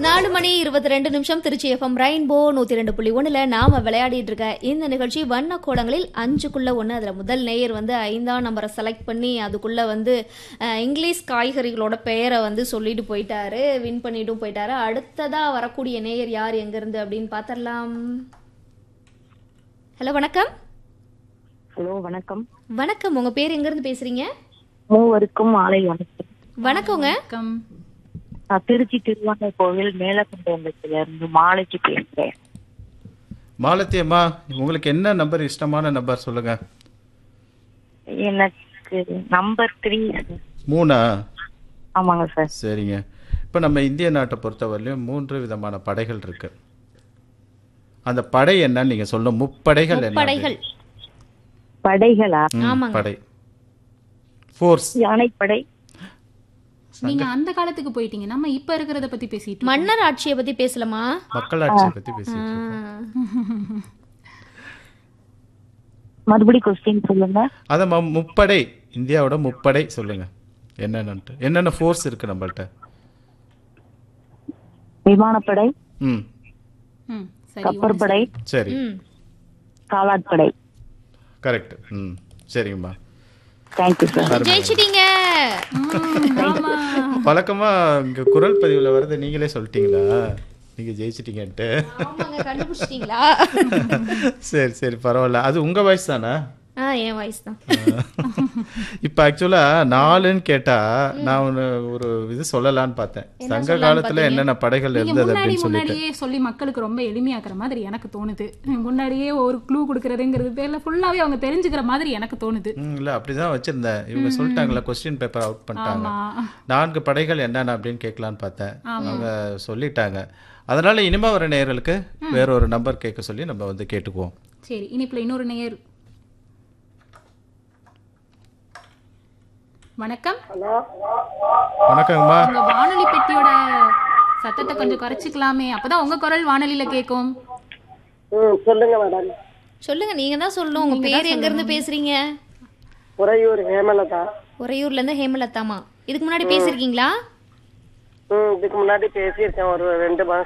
நாலு மணி இருபத்தி ரெண்டு நிமிஷம் திருச்சி எஃப்எம் ரெயின்போ நூத்தி ரெண்டு புள்ளி ஒண்ணுல நாம விளையாடிட்டு இருக்க இந்த நிகழ்ச்சி வண்ண கோலங்களில் அஞ்சுக்குள்ள ஒண்ணு அதுல முதல் நேயர் வந்து ஐந்தாம் நம்பரை செலக்ட் பண்ணி அதுக்குள்ள வந்து அஹ், இங்கிலீஷ் காய்கறிகளோட பெயரை வந்து சொல்லிட்டு போயிட்டாரு வின் பண்ணிட்டும் போயிட்டாரு அடுத்ததா வரக்கூடிய நேயர் யார் எங்க இருந்து அப்படின்னு பார்த்தரலாம் ஹலோ வணக்கம் ஹலோ வணக்கம் வணக்கம் உங்க பேர் எங்க இருந்து பேசுறீங்க மூவருக்கும் மாலை வணக்கம் வணக்கங்க வணக்கம் நான் திருச்சி திருவானை கோவில் மேலக்குண்டத்துல இருந்து மாலைக்கு பேசுறேன் மாலத்தி அம்மா உங்களுக்கு என்ன நம்பர் இஷ்டமான நம்பர் சொல்லுங்க எனக்கு நம்பர் த்ரீ மூணா ஆமாங்க சார் சரிங்க இப்போ நம்ம இந்திய நாட்டை பொறுத்தவரையிலும் மூன்று விதமான படைகள் இருக்கு அந்த படை என்னன்னு நீங்க சொல்லணும் முப்படைகள் என்ன படைகள் படைகளா ம், ஆமாங்க. படை ஃபோர்ஸ் யானைப்படை நீங்க அந்த காலத்துக்கு போயிட்டீங்க நம்ம இப்ப இருக்கிறத பத்தி பேசிட்டு இருக்கோம். மன்னர் ஆட்சியை பத்தி பேசலாமா மக்களாட்சியை பத்தி பேசிட்டு இருக்கோம் மறுபடி கொஸ்டின் சொல்லுங்க அதை ம- முப்படை இந்தியாவோட முப்படை சொல்லுங்க என்னென்னட்டு என்னென்ன ஃபோர்ஸ் இருக்கு நம்மள்ட்ட விமானப்படை ம் ம், சரி கப்பற்படை சரி ம் காலாட்படை கரெக்ட் ம் சரிங்கம்மா தேங்க்யூ சார் ஜெயிச்சிட்டீங்க ம், ஆமா வழக்கமா இங்க குரல் பதிவுல வரது நீங்களே சொல்லிட்டீங்களா நீங்க ஜெயிச்சிட்டீங்கன்ட்டு ஆமாங்க கண்டுபிடிச்சிட்டீங்களா சரி சரி பரவாயில்ல அது உங்க வயசு தானே ஆ என் வயசு தான் இப்போ ஆக்சுவலா நாலுன்னு கேட்டா நான் ஒன்று ஒரு இது சொல்லலான்னு பார்த்தேன் சங்க காலத்துல என்னென்ன படைகள் நீங்க இருந்தது முன்னாடி அப்படின்னு சொல்லிட்டு முன்னாடியே சொல்லி மக்களுக்கு ரொம்ப எளிமையாக்குற மாதிரி எனக்கு தோணுது முன்னாடியே ஒரு க்ளூ கொடுக்கறதுங்கிறது பேர்ல ஃபுல்லாவே அவங்க தெரிஞ்சுக்கிற மாதிரி எனக்கு தோணுது ம், இல்ல அப்படிதான் வச்சிருந்தேன் இவங்க சொல்லிட்டாங்களா கொஸ்டின் பேப்பர் அவுட் பண்ணிட்டாங்க ஆமா நான்கு படைகள் என்னென்ன அப்படின்னு கேட்கலான்னு பார்த்தேன் அவங்க சொல்லிட்டாங்க அதனால இனிமே வர நேயர்களுக்கு வேற ஒரு நம்பர் கேட்க சொல்லி நம்ம வந்து கேட்டுக்குவோம் சரி இனிப்புல இன்னொரு நேயர் வணக்கம் வணக்கங்கம்மா உங்க வானொலி பெட்டியோட சத்தத்தை கொஞ்சம் குறைச்சிக்கலாமே அப்பதான் உங்க குரல் வானொலியில கேட்கும் ம் சொல்லுங்க மேடம் சொல்லுங்க நீங்க தான் சொல்லணும் உங்க பேர் எங்க இருந்து பேசுறீங்க உறையூர் ஹேமலதா உறையூர்ல இருந்து ஹேமலதாமா இதுக்கு முன்னாடி பேசிருக்கீங்களா ம் இதுக்கு முன்னாடி பேசியிருக்கேன் ஒரு ரெண்டு மாசம்